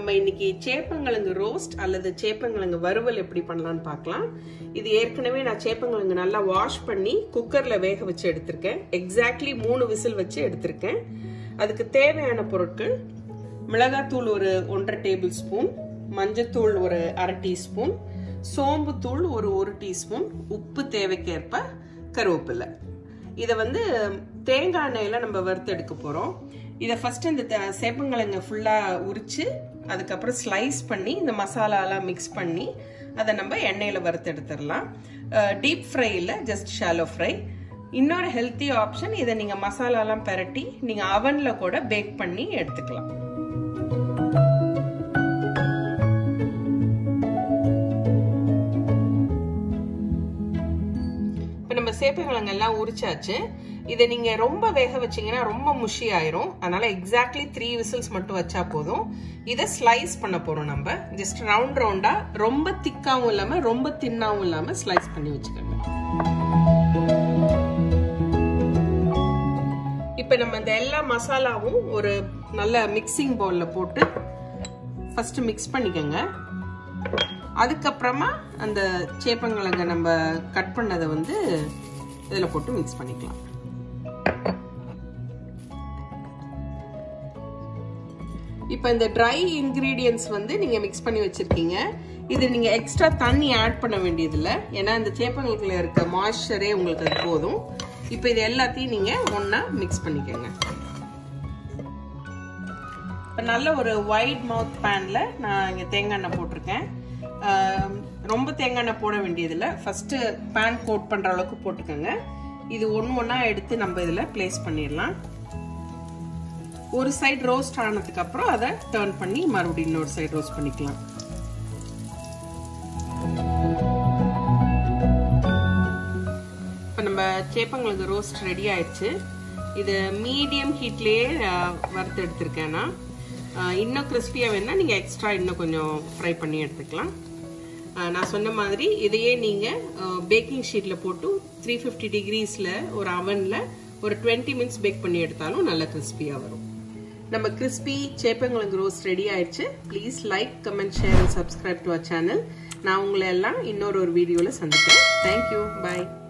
நம்ம இன்னைக்கு சேப்பங்கிழங்கு ரோஸ்ட் அல்லது சேப்பங்கிழங்கு வறுவல் எப்படி பண்ணலாம்னு பார்க்கலாம் இது ஏற்கனவே நான் சேப்பங்கிழங்கு நல்லா வாஷ் பண்ணி குக்கர்ல வேக வச்சு எடுத்திருக்கேன் எக்ஸாக்ட்லி மூணு விசில் வச்சு எடுத்திருக்கேன் அதுக்கு தேவையான பொருட்கள் மிளகாத்தூள் ஒரு ஒன்றரை டேபிள் ஸ்பூன் மஞ்சத்தூள் ஒரு அரை டீஸ்பூன் சோம்பு தூள் ஒரு ஒரு டீஸ்பூன் உப்பு தேவைக்கேற்ப கருவேப்பிலை இதை வந்து தேங்காய் எண்ணெயில் நம்ம வறுத்து எடுக்க போகிறோம் இதை ஃபர்ஸ்ட் இந்த த- சேப்பங்கிழங்க ஃபுல்லாக உரிச்சு அதுக்கப்புறம் ஸ்லைஸ் பண்ணி இந்த மசாலாலாம் மிக்ஸ் பண்ணி அதை நம்ம எண்ணெயில் வறுத்து எடுத்துடலாம் டீப் ஃப்ரை இல்லை ஜஸ்ட் ஷாலோ ஃப்ரை இன்னொரு ஹெல்த்தி ஆப்ஷன் இதை நீங்கள் மசாலாலாம் பெரட்டி நீங்கள் அவனில் கூட பேக் பண்ணி எடுத்துக்கலாம் இப்போ நம்ம சேப்பங்கிழங்கு எல்லாம் உரிச்சாச்சு இதை நீங்க ரொம்ப வேக வச்சீங்கன்னா ரொம்ப முஷி ஆயிரும் அதனால எக்ஸாக்ட்லி த்ரீ விசில்ஸ் மட்டும் வச்சா போதும் இதை ஸ்லைஸ் பண்ண போறோம் நம்ம ஜஸ்ட் ரவுண்ட் ரவுண்டா ரொம்ப திக்காவும் இல்லாம ரொம்ப தின்னாவும் இல்லாம ஸ்லைஸ் பண்ணி வச்சுக்கோங்க இப்போ நம்ம இந்த எல்லா மசாலாவும் ஒரு நல்ல மிக்சிங் பவுல்ல போட்டு ஃபர்ஸ்ட் மிக்ஸ் பண்ணிக்கோங்க அதுக்கப்புறமா அந்த சேப்பங்கிழங்க நம்ம கட் பண்ணதை வந்து இதில் போட்டு மிக்ஸ் பண்ணிக்கலாம் இப்போ இந்த ட்ரை இன்க்ரீடியன்ஸ் வந்து நீங்கள் மிக்ஸ் பண்ணி வச்சுருக்கீங்க இது நீங்கள் எக்ஸ்ட்ரா தண்ணி ஆட் பண்ண வேண்டியதில்லை ஏன்னா இந்த சேப்பங்களுக்குள்ள இருக்க மாய்ஸ்சரே உங்களுக்கு அது போதும் இப்போ இது எல்லாத்தையும் நீங்கள் ஒன்றா மிக்ஸ் பண்ணிக்கோங்க இப்போ நல்ல ஒரு வைட் மவுத் பேனில் நான் இங்கே தேங்காய் எண்ணெய் போட்டிருக்கேன் ஆம், ரொம்ப தேங்காய் எண்ணெய் போட வேண்டியதில்லை ஃபஸ்ட்டு பேன் கோட் பண்ணுற அளவுக்கு போட்டுக்கோங்க இது ஒன்று ஒன்றா எடுத்து நம்ம இதில் ப்ளேஸ் பண்ணிடலாம் ஒரு சைடு ரோஸ்ட் ஆனதுக்கு அப்புறம் அதை டர்ன் பண்ணி மறுபடியும் இன்னொரு சைடு ரோஸ்ட் பண்ணிக்கலாம் இப்போ நம்ம சேப்பங்களுக்கு ரோஸ்ட் ரெடி ஆயிடுச்சு இது மீடியம் ஹீட்லேயே வறுத்து எடுத்திருக்கேன் நான் அஹ், இன்னும் கிறிஸ்பியாக வேணால் நீங்கள் எக்ஸ்ட்ரா இன்னும் கொஞ்சம் ஃப்ரை பண்ணி எடுத்துக்கலாம் அஹ், நான் சொன்ன மாதிரி இதையே நீங்கள் பேக்கிங் ஷீட்டில் போட்டு த்ரீ ஃபிஃப்டி டிகிரீஸில் ஒரு அவனில் ஒரு டுவெண்ட்டி மினிட்ஸ் பேக் பண்ணி எடுத்தாலும் நல்ல கிறிஸ்பியாக வரும் நம்ம கிறிஸ்பி சேப்பங்கிழங்கு ரோஸ்ட் ரெடி ஆயிடுச்சு please like comment share and subscribe to our channel நான் உங்களை எல்லாம் இன்னொரு ஒரு வீடியோவில் சந்திக்கிறேன் தேங்க்யூ பாய்